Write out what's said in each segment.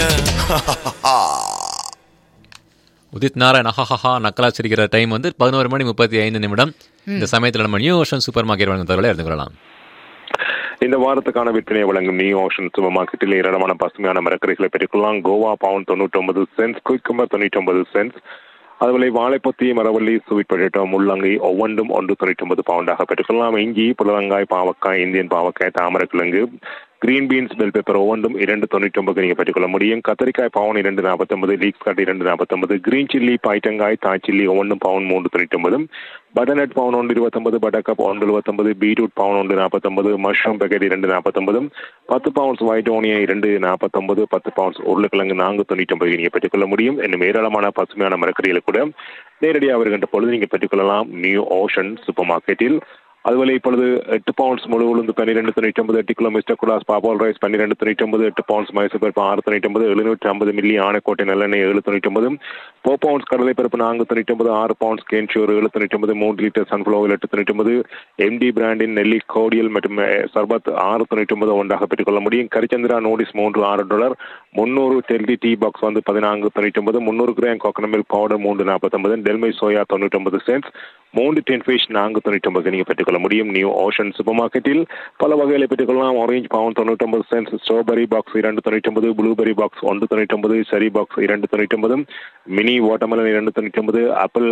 உதித் நாராயண் அஹஹா நக்கலா சிரிக்கிற டைம் வந்து பதினோரு மணி முப்பத்தி ஐந்து நிமிடம் இந்த சமயத்தில் நம்ம நியூ ஓஷன் சூப்பர் மார்க்கெட் வழங்கும் தகவலை எடுத்து கொள்ளலாம் இந்த வாரத்துக்கான விற்பனையை வழங்கும் நியூ ஓஷன் சூப்பர் மார்க்கெட்டில் ஏராளமான பசுமையான மரக்கறிகளை பெற்றுக்கொள்ளலாம் கோவா பவுன் தொண்ணூற்றி ஒன்பது சென்ஸ் குயிக்கம்பர் தொண்ணூற்றி ஒன்பது சென்ஸ் அதுபோல வாழைப்பத்தி மரவள்ளி சுவிட் பொட்டேட்டோ முள்ளங்கி ஒவ்வொன்றும் ஒன்று தொண்ணூற்றி ஒன்பது பவுண்டாக பெற்றுக்கொள்ளலாம் இஞ்சி புடலங்காய் பாவக்காய் இந்தியன் பாவக்காய் தாமரக்கிழங்கு கிரீன் பீன்ஸ் பெல் பெப்பர் ஒவ்வொன்றும் இரண்டு தொண்ணூற்றி ஒன்பது நீங்கள் பெற்றுக்கொள்ள முடியும் கத்திரிக்காய் பவுன் இரண்டு நாற்பத்தொன்பது லீக்ஸ் கட் இரண்டு நாற்பத்தொன்பது கிரீன் சில்லி பாய்ட்டங்காய் தாய் சில்லி ஒவ்வொன்றும் பவுன் மூன்று தொண்ணூற்றி ஒன்பது பட்டர்நட் பவுன் ஒன்று இருபத்தொன்பது பட்டர்கப் ஒன்று எழுபத்தொன்பது பீட்ரூட் பவுன் ஒன்று நாற்பத்தொன்பது மஷ்ரூம் பேக்கெட் இரண்டு நாற்பத்தொன்பது பத்து பவுன்ஸ் ஒயிட் ஓனியன் இரண்டு நாற்பத்தொன்பது பத்து பவுன்ஸ் உருளைக்கிழங்கு நான்கு தொண்ணூற்றி ஒன்பது நீங்கள் பெற்றுக்கொள்ள முடியும் இன்னும் ஏராளமான பசுமையான மரக்கறிகளை கூட நேரடியாக வருகின்ற பொழுது நீங்கள் பெற்றுக்கொள்ளலாம் நியூ ஓஷன் சூப்பர் மார்க்கெட்டில் அதுபோல இப்பொழுது எட்டு பவுண்ட்ஸ் முழு உளுந்து பன்னிரெண்டு தொண்ணூற்றி ஒன்பது எட்டு கிலோ மிஸ்டர் குலாஸ் பாபால் ரைஸ் பன்னிரெண்டு தொண்ணூற்றி ஒன்பது எட்டு பவுண்ட்ஸ் மைசூர் பருப்பு ஆறு தொண்ணூற்றி ஒன்பது எழுநூற்றி ஐம்பது மில்லி ஆனைக்கோட்டை நல்லெண்ணெய் ஏழு தொண்ணூற்றி ஒன்பது போ பவுண்ட்ஸ் கடலை பருப்பு நான்கு தொண்ணூற்றி ஒன்பது ஆறு பவுண்ட்ஸ் கேன்ஷூர் ஏழு தொண்ணூற்றி ஒன்பது மூன்று லிட்டர் சன்ஃப்ளவர் எட்டு தொண்ணூற்றி ஒன்பது எம்டி பிராண்டின் நெல்லி கோடியல் மற்றும் சர்பத் ஆறு தொண்ணூற்றி ஒன்பது ஒன்றாக பெற்றுக்கொள்ள முடியும் கரிச்சந்திரா நோடிஸ் மூன்று ஆறு டாலர் முந்நூறு டெல்லி டீ பாக்ஸ் வந்து பதினான்கு தொண்ணூற்றி ஒன்பது முந்நூறு கிராம் கோகனட் மில்க் பவுடர் மூன்று நாற்பத்தொன்பது டெல்மை சோயா தொண்ணூற்றி ஒன்பது சென்ட்ஸ் மூன்று டென் ஃபிஷ் நான்கு தொண்ணூற்றி ஒன்பது நீங்கள் பெற்றுக்கொள்ள முடியும் நியூ ஓஷன் சூப்பர் மார்க்கெட்டில் பல வகைகளை பெற்றுக்கொள்ளலாம் ஆரஞ்சு பவுன் தொண்ணூற்றி ஒன்பது சென்ஸ் ஸ்ட்ராபெரி பாக்ஸ் இரண்டு தொண்ணூற்றி ஒன்பது ப்ளூபெரி பாக்ஸ் ஒன்று தொண்ணூற்றி ஒன்பது செரி பாக்ஸ் இரண்டு தொண்ணூற்றி ஒன்பது மினி வாட்டர்மெலன் இரண்டு தொண்ணூற்றி ஒன்பது ஆப்பிள்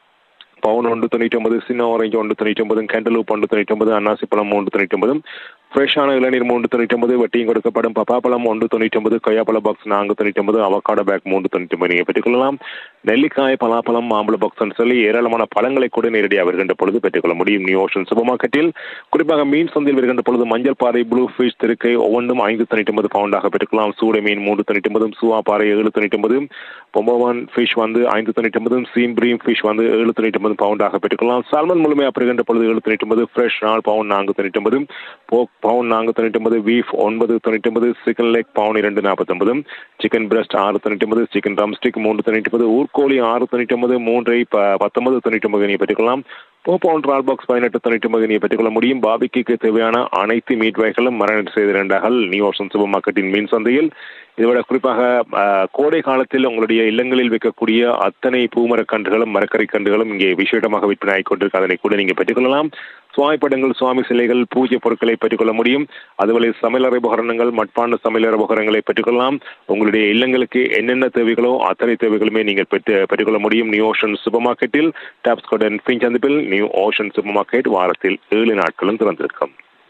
பவுன் ஒன்று தொண்ணூற்றி ஒன்பது சின்ன ஆரஞ்சு ஒன்று தொண்ணூற்றி ஒன்பது கேண்டலூப் ஒன்று தொண்ணூற்றி ஒன்பது அன்னாசி பழம் மூன்று தொண்ணூற்றி ஒன்பது ஃப்ரெஷ்ஷான இளநீர் மூன்று தொண்ணூற்றி ஒன்பது வட்டியும் கொடுக்கப்படும் பப்பாப்பழம் ஒன்று தொண்ணூற்றி ஒன்பது கொய்யாப்பழ பாக்ஸ் நான்கு தொண்ணூற்றி ஒன்பது அவக்காடோ பேக் மூன்று தொண்ணூற்றி ஒன்பது நீங்கள் பெற்றுக்கொள்ளலாம் நெல்லிக்காய் பலாப்பழம் மாம்பழ பாக்ஸ் சொல்லி ஏராளமான பழங்களை கூட நேரடியாக வருகின்ற பொழுது பெற்றுக்கொள்ள முடியும் நியூ ஓஷன் சூப்பர் மார்க்கெட்டில் குறிப்பாக மீன் சந்தையில் வருகின்ற பொழுது மஞ்சள் பாறை ப்ளூ ஃபிஷ் திருக்கை ஒவ்வொன்றும் ஐந்து தொண்ணூற்றி ஒன்பது பவுண்டாக பெற்றுக்கலாம் சூட மீன் மூன்று தொண்ணூற்றி ஒன்பது சூவா பாறை ஏழு தொண்ணூற்றி ஒன்பது பொம்போவான் ஃபிஷ் வந்து ஐந்து தொண்ணூற்றி ஒன்பது சீம் பிரீம் ஃபிஷ் வந்து ஏழு தொண்ணூற்றி ஒன்பது பவுண்டாக பெற்றுக்கலாம் சால்மன் முழுமையாக பெறுகின்ற பொழுது ஏழு தொண்ணூற்றி ஒன்பது ஃப்ரெஷ் நாள் பவுன் நான்கு தொண்ணூற்றி ஒன்பது போக் பவுன் நான்கு தொண்ணூற்றி ஒன்பது பீஃப் ஒன்பது தொண்ணூற்றி ஒன்பது சிக்கன் லெக் பவுன் இரண்டு நாற்பத்தொன்பது சிக்கன் பிரஸ்ட் ஆறு தொண்ணூற்றி ஒன்பது சிக்கன் ட்ரம்ஸ்டிக் மூன்று தொண்ணூற்றி ஒன்பது ஊர்கோழி ஆறு தொண்ணூற்றி ஒன்பது மூன்றை பத்தொன்பது தொண்ணூற்றி ஒன்பது நீங்கள் பெற்றுக்கலாம் போ பவுன் ரால் பாக்ஸ் பதினெட்டு தொண்ணூற்றி ஒன்பது நீங்கள் பெற்றுக்கொள்ள முடியும் பாபிக்கு தேவையான அனைத்து மீட் வகைகளும் மரணம் செய்த இரண்டார்கள் நியூ ஓஷன் சூப்பர் மார்க்கெட்டின் மீன் சந்தையில் இதைவிட குறிப்பாக கோடை காலத்தில் உங்களுடைய இல்லங்களில் வைக்கக்கூடிய அத்தனை பூமரக் கன்றுகளும் மரக்கரை கன்றுகளும் இங்கே விசேடமாக விற்பனை ஆகிக்கொண்டிருக்கு அதனை கூட நீங்கள் பெற்றுக்கொள்ளலாம் சுவாமி படங்கள் சுவாமி சிலைகள் பூஜை பொருட்களை பெற்றுக்கொள்ள முடியும் அதுபோல சமையலறை உபகரணங்கள் மட்பாண்ட சமையலறை உபகரணங்களை பெற்றுக்கொள்ளலாம் உங்களுடைய இல்லங்களுக்கு என்னென்ன தேவைகளோ அத்தனை தேவைகளுமே நீங்கள் பெற்று பெற்றுக்கொள்ள முடியும் நியூ ஓஷன் சூப்பர் மார்க்கெட்டில் டாப்ஸ் கோடன் பின் சந்திப்பில் நியூ ஓஷன் சூப்பர் மார்க்கெட் வாரத்தில் ஏழு நாட்களும் திறந்திருக்கும்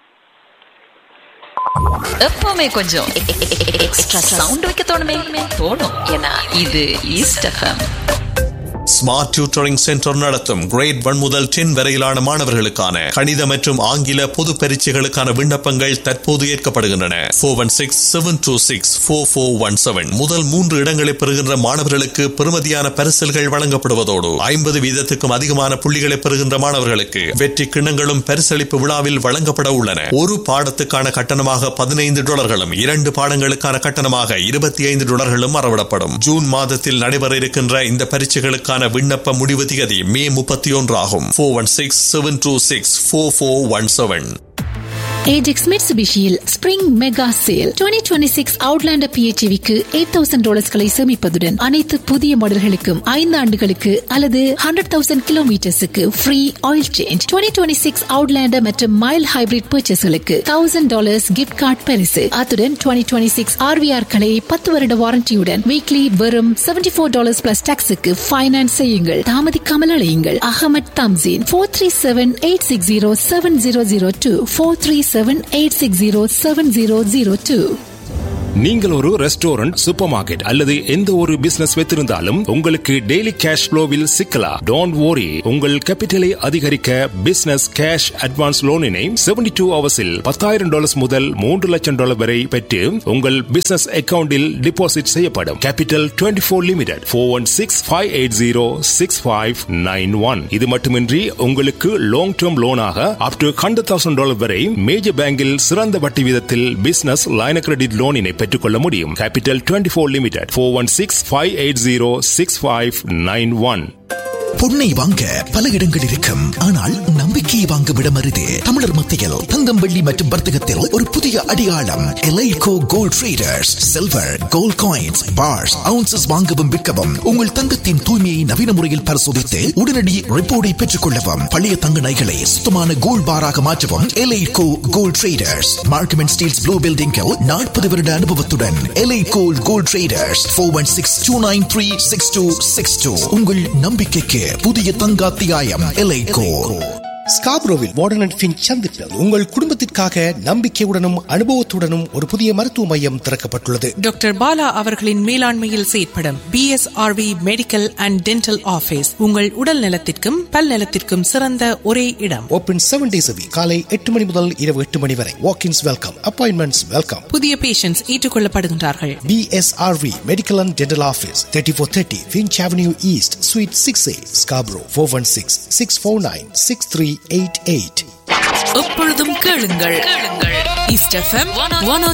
எப்பவுமே கொஞ்சம் எக்ஸ்ட்ரா சவுண்ட் வைக்க தோணுமே தோணும் ஏன்னா இது east FM smart tutoring centre நடத்தும் கிரேட் ஒன் முதல் டென் வரையிலான மாணவர்களுக்கான கணித மற்றும் ஆங்கில பொது பரீட்சைகளுக்கான விண்ணப்பங்கள் தற்போது ஏற்கப்படுகின்றன four one six seven two six four four one seven முதல் மூன்று இடங்களை பெறுகின்ற மாணவர்களுக்கு பெறுமதியான பரிசல்கள் வழங்கப்படுவதோடு ஐம்பது வீதத்துக்கும் அதிகமான புள்ளிகளை பெறுகின்ற மாணவர்களுக்கு வெற்றி கிண்ணங்களும் பரிசளிப்பு விழாவில் வழங்கப்பட உள்ளன ஒரு பாடத்துக்கான கட்டணமாக பதினைந்து டாலர்களும் இரண்டு பாடங்களுக்கான கட்டணமாக இருபத்தி ஐந்து டாலர்களும் அறவிடப்படும் ஜூன் மாதத்தில் நடைபெற இருக்கின்ற இந்த பரீட்சைகளுக்கான விண்ணப்ப முடிவு திகதி மே முப்பத்தி ஒன்று ஆகும் four one six seven two six four four one seven Ajax மிட்சுபிஷியில் spring mega sale twenty twenty six Outlander பிஹெச்விக்கு எயிட் தௌசண்ட் டாலர்ஸ்களை சேமிப்பதுடன் அனைத்து புதிய மாடல்களுக்கும் ஐந்து ஆண்டுகளுக்கு அல்லது ஹண்ட்ரட் தௌசண்ட் கிலோமீட்டர்ஸுக்கு free oil change twenty twenty six Outlander மற்றும் மைல் ஹைபிரிட் பர்ச்சேஸ்களுக்கு தௌசண்ட் டாலர்ஸ் கிஃப்ட் கார்டு பரிசு அத்துடன் டுவெண்டி டுவெண்டி சிக்ஸ் ஆர்விஆர்களை பத்து வருட வாரண்டியுடன் வீக்லி வெறும் செவன்டி ஃபோர் டாலர்ஸ் பிளஸ் டாக்ஸுக்கு ஃபைனான்ஸ் செய்யுங்கள் தாமதிக்காமல் அழையுங்கள் Ahmed Tamseen four three seven eight six zero seven zero zero two four three seven eight six zero seven zero zero two நீங்கள் ஒரு ரெஸ்டாரண்ட் சூப்பர் மார்க்கெட் அல்லது எந்த ஒரு பிசினஸ் வைத்திருந்தாலும் உங்களுக்கு டெய்லி கேஷ் ஃப்ளோவில் சிக்கலா டோன்ட் worry உங்கள் கேபிட்டலை அதிகரிக்க பிசினஸ் கேஷ் அட்வான்ஸ் லோனினை செவன்டி டூ ஹவர்ஸில் பத்தாயிரம் டாலர்ஸ் முதல் மூன்று லட்சம் டாலர் வரை பெற்று உங்கள் பிசினஸ் அக்கவுண்டில் டிபாசிட் செய்யப்படும் capital twenty four limited four one six five eight zero six five nine one இது மட்டுமின்றி உங்களுக்கு லாங் டேர்ம் லோனாக up to hundred thousand dollar வரை மேஜர் பேங்கில் சிறந்த வட்டி வீதத்தில் பிசினஸ் லைன கிரெடிட் லோனினை பெற்றுக்கொள்ள முடியும் capital twenty four limited four one six five eight zero six five nine one பொன்னை வாங்க பல இடங்கள் இருக்கும் ஆனால் நம்பிக்கையை வாங்கும் இடம் அரிது தமிழர் மத்தியில் தங்கம் வெள்ளி மற்றும் வர்த்தகத்தில் ஒரு புதிய அடையாளம் எலைகோ gold traders silver gold coins bars ounces வாங்கவும் விற்கவும் உங்கள் தங்கத்தின் தூய்மையை நவீன முறையில் பரிசோதித்து உடனடி ரிப்போர்ட்டை பெற்றுக் கொள்ளவும் பழைய தங்க நகைகளை சுத்தமான கோல்ட் பாராக மாற்றவும் எலைகோ gold traders Markham and Steeles blue பில்டிங்கில் நாற்பது வருட அனுபவத்துடன் எலைகோ gold traders four one six two nine three six two six two உங்கள் நம்பிக்கைக்கு புதிய தங்காத்தியாயம் எலைகோ ஸ்காப்ரோவில் வார்டன் அண்ட் ஃபின் சந்திப்பில் உங்கள் குடும்பத்திற்காக நம்பிக்கையுடனும் அனுபவத்துடனும் ஒரு புதிய மருத்துவ மையம் திறக்கப்பட்டுள்ளது டாக்டர் பாலா அவர்களின் மேலாண்மையில் செயற்படும் BSRV medical and dental office உங்கள் உடல் நலத்திற்கும் பல் நலத்திற்கும் சிறந்த ஒரே இடம் ஓபன் செவன் டேஸ் காலை எட்டு மணி முதல் இரவு எட்டு மணி வரை வாக்கின்ஸ் வெல்கம் அப்பாயின்மெண்ட்ஸ் வெல்கம் புதிய பேஷண்ட்ஸ் ஏற்றுக்கொள்ளப்படுகின்றார்கள் BSRV medical and dental office thirty four thirty Finch avenue east suite six A Scarborough four one six six four nine six three eight eight எப்பொழுதும் கேளுங்கள் கேளுங்கள் ஈஸ்ட் எஃப்எம் ஒன் ஓ